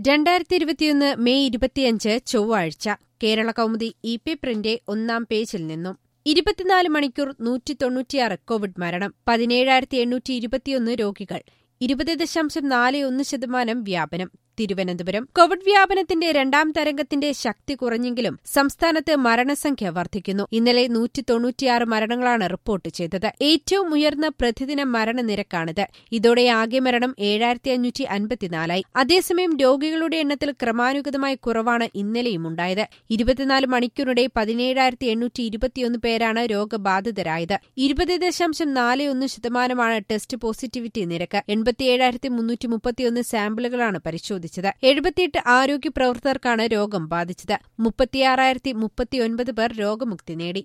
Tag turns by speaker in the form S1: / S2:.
S1: രണ്ടായിരത്തി ഇരുപത്തിയൊന്ന് മെയ് ഇരുപത്തിയഞ്ച് ചൊവ്വാഴ്ച Kerala Kaumudi E P print ഒന്നാം പേജിൽ നിന്നും ഇരുപത്തിനാല് മണിക്കൂർ നൂറ്റി തൊണ്ണൂറ്റിയാറ് കോവിഡ് മരണം പതിനേഴായിരത്തി എണ്ണൂറ്റി ഇരുപത്തിയൊന്ന് രോഗികൾ ഇരുപത് ദശാംശം നാല് ഒന്ന് ശതമാനം വ്യാപനം തിരുവനന്തപുരം കോവിഡ് വ്യാപനത്തിന്റെ രണ്ടാം തരംഗത്തിന്റെ ശക്തി കുറഞ്ഞെങ്കിലും സംസ്ഥാനത്ത് മരണസംഖ്യ വർദ്ധിക്കുന്നു ഇന്നലെ നൂറ്റി തൊണ്ണൂറ്റിയാറ് മരണങ്ങളാണ് റിപ്പോർട്ട് ചെയ്തത് ഏറ്റവും ഉയർന്ന പ്രതിദിന മരണനിരക്കാണിത് ഇതോടെ ആകെ മരണം ഏഴായിരത്തി അഞ്ഞൂറ്റി അൻപത്തിനാലായി അതേസമയം രോഗികളുടെ എണ്ണത്തിൽ ക്രമാനുഗതമായി കുറവാണ് ഇന്നലെയും ഉണ്ടായത് ഇരുപത്തിനാല് മണിക്കൂറിടെ പതിനേഴായിരത്തി എണ്ണൂറ്റി ഇരുപത്തിയൊന്ന് പേരാണ് രോഗബാധിതരായത് ഇരുപത് ദശാംശം നാല് ഒന്ന് ശതമാനമാണ് ടെസ്റ്റ് പോസിറ്റിവിറ്റി നിരക്ക് എൺപത്തിയേഴായിരത്തി മുന്നൂറ്റി മുപ്പത്തിയൊന്ന് സാമ്പിളുകളാണ് പരിശോധിച്ചത് എഴുപത്തിയെട്ട് ആരോഗ്യ പ്രവർത്തകർക്കാണ് രോഗം ബാധിച്ചത് മുപ്പത്തിയാറായിരത്തി മുപ്പത്തിയൊൻപത് പേർ രോഗമുക്തി നേടി